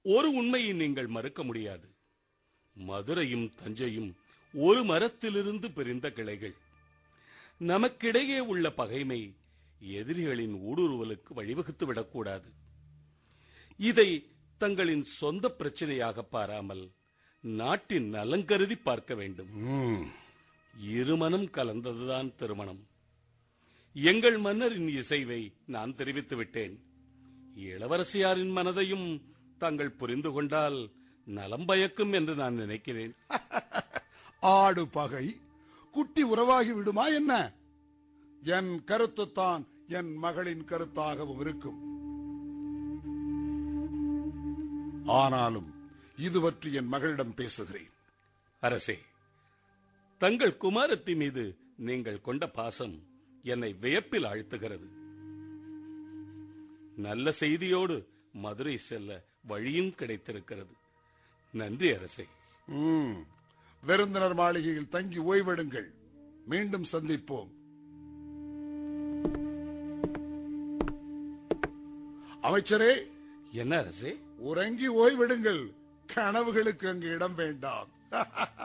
ஒரு உண்மையை நீங்கள் மறுக்க முடியாது மதுரையும் தஞ்சையும் ஒரு மரத்திலிருந்து பிரிந்த கிளைகள் நமக்கிடையே உள்ள பகைமை எதிரிகளின் ஊடுருவலுக்கு வழிவகுத்து விடக்கூடாது இதை தங்களின் சொந்த பிரச்சனையாக பாராமல் நாட்டின் நலங்கருதி பார்க்க வேண்டும் ம், இருமனம் கலந்ததுதான் திருமணம் எங்கள் மன்னரின் இசைவை நான் தெரிவித்து விட்டேன் இளவரசியாரின் மனதையும் தாங்கள் புரிந்து கொண்டால் நலம் பயக்கும் என்று நான் நினைக்கிறேன் ஆடு பகை குட்டி உறவாகி விடுமா என்ன என் கருத்துத்தான் என் மகளின் கருத்தாகவும் இருக்கும் ஆனாலும் இது பற்றி என் மகளிடம் பேசுகிறேன் அரசே தங்கள் குமாரத்தி மீது நீங்கள் கொண்ட பாசம் என்னை வியப்பில் ஆழ்த்துகிறது நல்ல செய்தியோடு மதுரை செல்ல வழியும் கிடைத்திருக்கிறது நன்றி அரசே ம், விருந்தினர் மாளிகையில் தங்கி ஓய்வெடுங்கள் மீண்டும் சந்திப்போம் அமைச்சரே என்ன அரசே உறங்கி ஓய்வெடுங்கள் கனவுகளுக்கு அங்கு இடம் வேண்டாம்